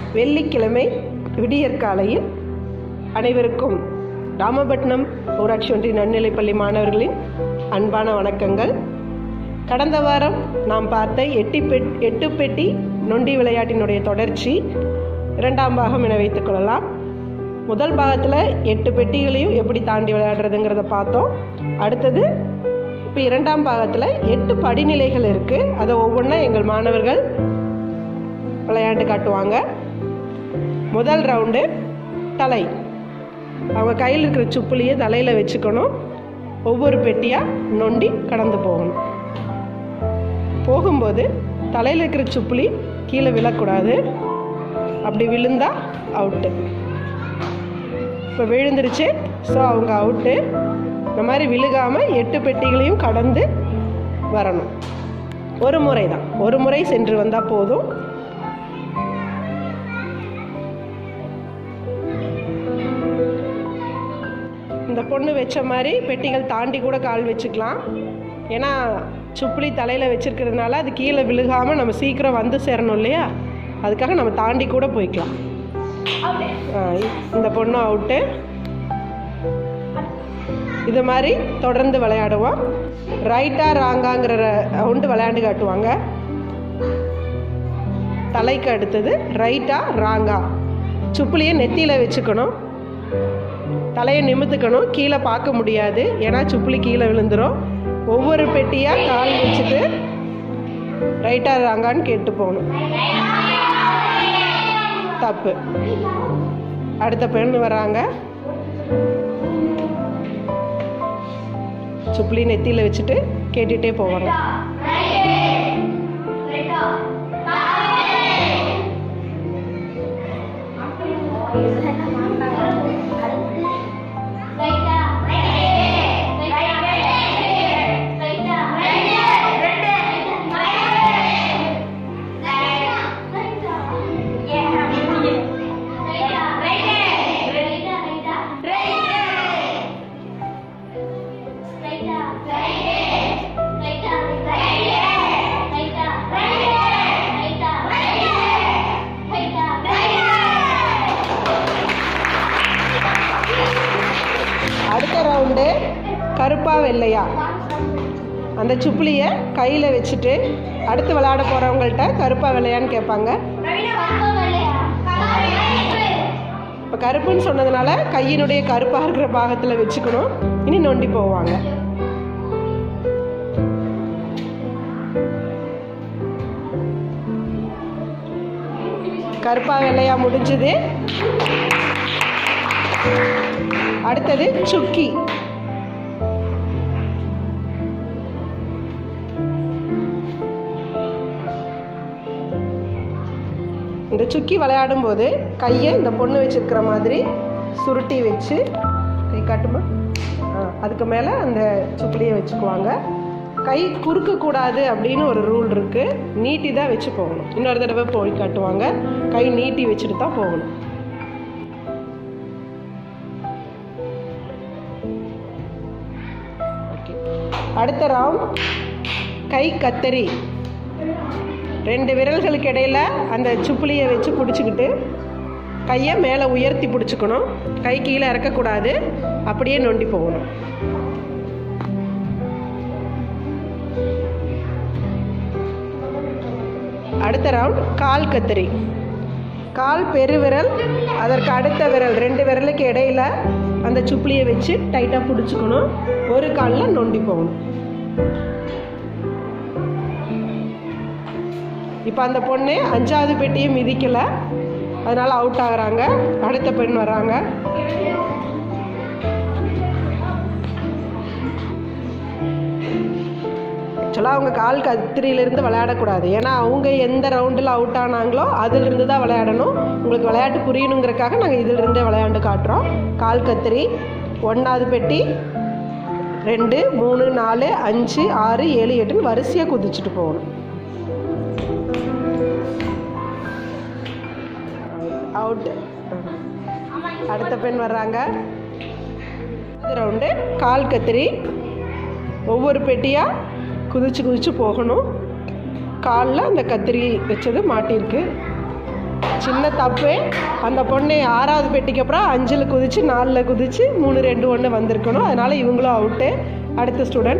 வெள்ளிக்கிழமை விடியற்காலையில் அனைவருக்கும் ராமபட்னம் ஊராட்சி ஒன்றிய நடுநிலைப்பள்ளி மாணவர்களின் அன்பான வணக்கங்கள் கடந்த வாரம் நாம் பார்த்த எட்டி பெட் எட்டு பெட்டி நொண்டி விளையாட்டினுடைய தொடர்ச்சி இரண்டாம் பாகம் என வைத்துக்கொள்ளலாம் முதல் பாகத்தில் எட்டு பெட்டிகளையும் எப்படி தாண்டி விளையாடுறதுங்கிறத பார்த்தோம் அடுத்தது இப்போ இரண்டாம் பாகத்தில் எட்டு படிநிலைகள் இருக்குது அதை ஒவ்வொன்றா எங்கள் மாணவர்கள் விளையாண்டு காட்டுவாங்க முதல் ரவுண்டு தலை அவங்க கையில் இருக்கிற சுப்புலியை தலையில் வச்சுக்கணும் ஒவ்வொரு பெட்டியாக நொண்டி கடந்து போகணும் போகும்போது தலையில் இருக்கிற சுப்புலி கீழே விழக்கூடாது அப்படி விழுந்தா அவுட்டு இப்போ விழுந்துருச்சு ஸோ அவங்க அவுட்டு இந்த மாதிரி விழுகாமல் எட்டு பெட்டிகளையும் கடந்து வரணும் ஒரு முறை தான் ஒரு முறை சென்று வந்தால் போதும் இந்த பொண்ணு வச்ச மாதிரி பெட்டிகள் தாண்டி கூட கால் வச்சுக்கலாம் ஏன்னா சுப்புளி தலையில் வச்சிருக்கிறதுனால அது கீழே விழுகாமல் நம்ம சீக்கிரம் வந்து சேரணும் இல்லையா அதுக்காக நம்ம தாண்டி கூட போய்க்கலாம் ஆ, இந்த பொண்ணும் அவுட்டு இது மாதிரி தொடர்ந்து விளையாடுவோம் ரைட்டா ராங்காங்கிற ரவுண்டு விளையாண்டு காட்டுவாங்க தலைக்கு அடுத்தது ரைட்டா ராங்கா சுப்புளியை நெத்தியில் வச்சுக்கணும் தலையை நிமித்துக்கணும் கீழே பார்க்க முடியாது ஏன்னா சுப்புளி கீழே விழுந்துரும் ஒவ்வொரு பெட்டியாக கால் வச்சுட்டு ரைட்டா ராங்கான்னு கேட்டு போகணும் தப்பு அடுத்த பெண் வராங்க சுப்புளி நெத்தியில் வச்சுட்டு கேட்டுகிட்டே போவாங்க அடுத்த ரவுண்டு கருப்பா வெள்ளையா அந்த சுப்புளியை கையில் வச்சுட்டு அடுத்து விளையாட போகிறவங்கள்ட்ட கருப்பா வெள்ளையான்னு கேட்பாங்க இப்போ கருப்புன்னு சொன்னதுனால கையினுடைய கருப்பாக இருக்கிற பாகத்தில் வச்சுக்கணும் இனி நொண்டி போவாங்க கருப்பா வெள்ளையா முடிஞ்சது அடுத்தது சுக்கி இந்த சுக்கி விளையாடும் போது கையை இந்த பொண்ணு வச்சிருக்கிற மாதிரி சுருட்டி வச்சு கை காட்டுமா ஆ, அதுக்கு மேலே அந்த சுக்குலியை வச்சுக்குவாங்க கை குறுக்கக்கூடாது அப்படின்னு ஒரு ரூல் இருக்குது நீட்டி தான் வச்சு போகணும் இன்னொரு தடவை போய் காட்டுவாங்க கை நீட்டி வச்சுட்டு தான் போகணும் ஓகே அடுத்த ரவுண்ட் கை கத்தரி ரெண்டு விரல்களுக்கு இடையில அந்த சுப்புளியை வச்சு பிடிச்சிக்கிட்டு கையை மேலே உயர்த்தி பிடிச்சிக்கணும் கை கீழே இறக்கக்கூடாது அப்படியே நொண்டி போகணும் அடுத்த ரவுண்ட் கால் கத்தரி கால் பெருவிரல் அதற்கு அடுத்த விரல் ரெண்டு விரலுக்கு இடையில அந்த சுப்புளியை வச்சு டைட்டாக பிடிச்சிக்கணும் ஒரு காலில் நொண்டி போகணும் இப்போ அந்த பொண்ணு அஞ்சாவது பெட்டியை மிதிக்கலை அதனால் அவுட் ஆகுறாங்க அடுத்த பெண் வராங்க ஆக்சுவலாக அவங்க கால் கத்திரியிலேருந்து விளையாடக்கூடாது ஏன்னா அவங்க எந்த ரவுண்டில் அவுட் ஆனாங்களோ அதிலிருந்து தான் விளையாடணும் உங்களுக்கு விளையாட்டு புரியணுங்கிறக்காக நாங்கள் இதிலிருந்தே விளையாண்டு காட்டுறோம் கால் கத்திரி ஒன்றாவது பெட்டி ரெண்டு மூணு நாலு அஞ்சு ஆறு ஏழு எட்டுன்னு வரிசையாக குதிச்சுட்டு போகணும் அவுட்டு அடுத்த பெண் வர்றாங்க ரவுண்டு கால் கத்திரி ஒவ்வொரு பெட்டியாக குதிச்சு குதிச்சு போகணும் காலில் அந்த கத்திரி வச்சது மாட்டியிருக்கு சின்ன தப்பு அந்த பொண்ணு ஆறாவது பெட்டிக்கு அப்புறம் அஞ்சில் குதிச்சு நாலில் குதிச்சு மூணு ரெண்டு ஒன்று வந்திருக்கணும் அதனால் இவங்களும் அவுட்டு அடுத்த ஸ்டூடெண்ட்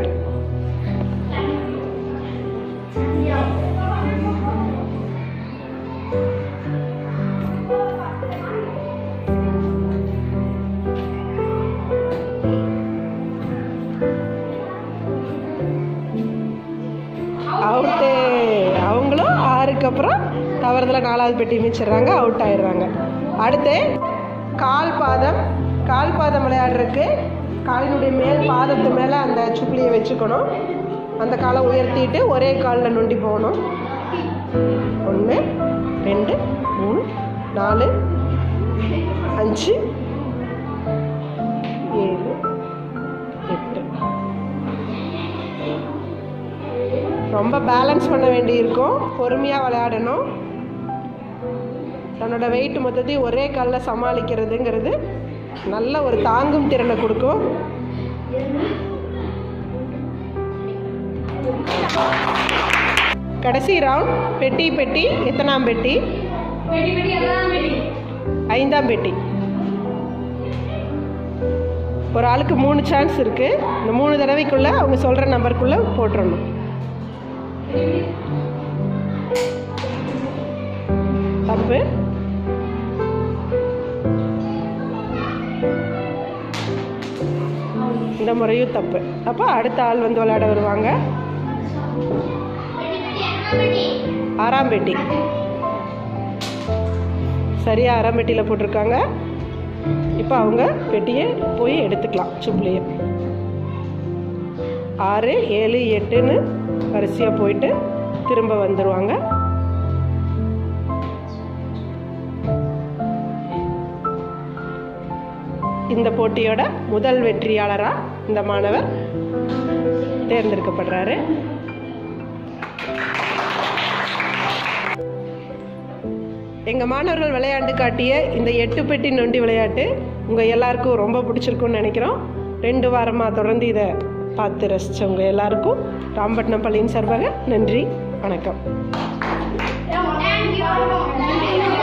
அவுட்டு அவங்களும் ஆறுக்கு அப்புறம் தவறுதல நாலாவது பெட்டி மிச்சிடுறாங்க அவுட் ஆயிடுறாங்க அடுத்து கால் பாதம் கால் பாதம் விளையாடுறதுக்கு காலினுடைய மேல் பாதத்து மேலே அந்த சுப்ளியை வச்சுக்கணும் அந்த காலை உயர்த்திட்டு ஒரே காலில் நொண்டி போகணும் ஒன்று ரெண்டு மூணு நாலு அஞ்சு ஏழு எட்டு ரொம்ப பேலன்ஸ் பண்ண வேண்டியிருக்கும் பொறுமையாக விளையாடணும் தன்னோட வெயிட் மொத்தத்தையும் ஒரே காலில் சமாளிக்கிறதுங்கிறது நல்ல ஒரு தாங்கும் திறனை கொடுக்கும் கடைசி ரவுண்ட் பெட்டி பெட்டி எத்தனாம் பெட்டி ஐந்தாம் பெட்டி ஒரு ஆளுக்கு மூணு சான்ஸ் இருக்குது இந்த மூணு தடவைக்குள்ளே அவங்க சொல்கிற நம்பருக்குள்ளே போட்டுடணும் தப்பு இந்த முறையும் தப்பு அப்போ அடுத்த ஆள் வந்து விளையாட வருவாங்க ஆறாம் பெட்டி சரியா ஆறாம் பெட்டியில் போட்டிருக்காங்க இப்போ அவங்க பெட்டியை போய் எடுத்துக்கலாம் சுப்ளியை ஆறு ஏழு எட்டுன்னு வரிசையாக போயிட்டு திரும்ப வந்துடுவாங்க இந்த போட்டியோட முதல் வெற்றியாளராக இந்த மாணவர் தேர்ந்தெடுக்கப்படுறாரு எங்கள் மாணவர்கள் விளையாண்டு காட்டிய இந்த எட்டு பெட்டி நொண்டி விளையாட்டு உங்கள் எல்லாருக்கும் ரொம்ப பிடிச்சிருக்கும்னு நினைக்கிறோம் ரெண்டு வாரமாக தொடர்ந்து இதை பார்த்து ரசித்தவங்க எல்லாருக்கும் ராம்பட்னம் பள்ளியின் சார்பாக நன்றி வணக்கம் Thank you.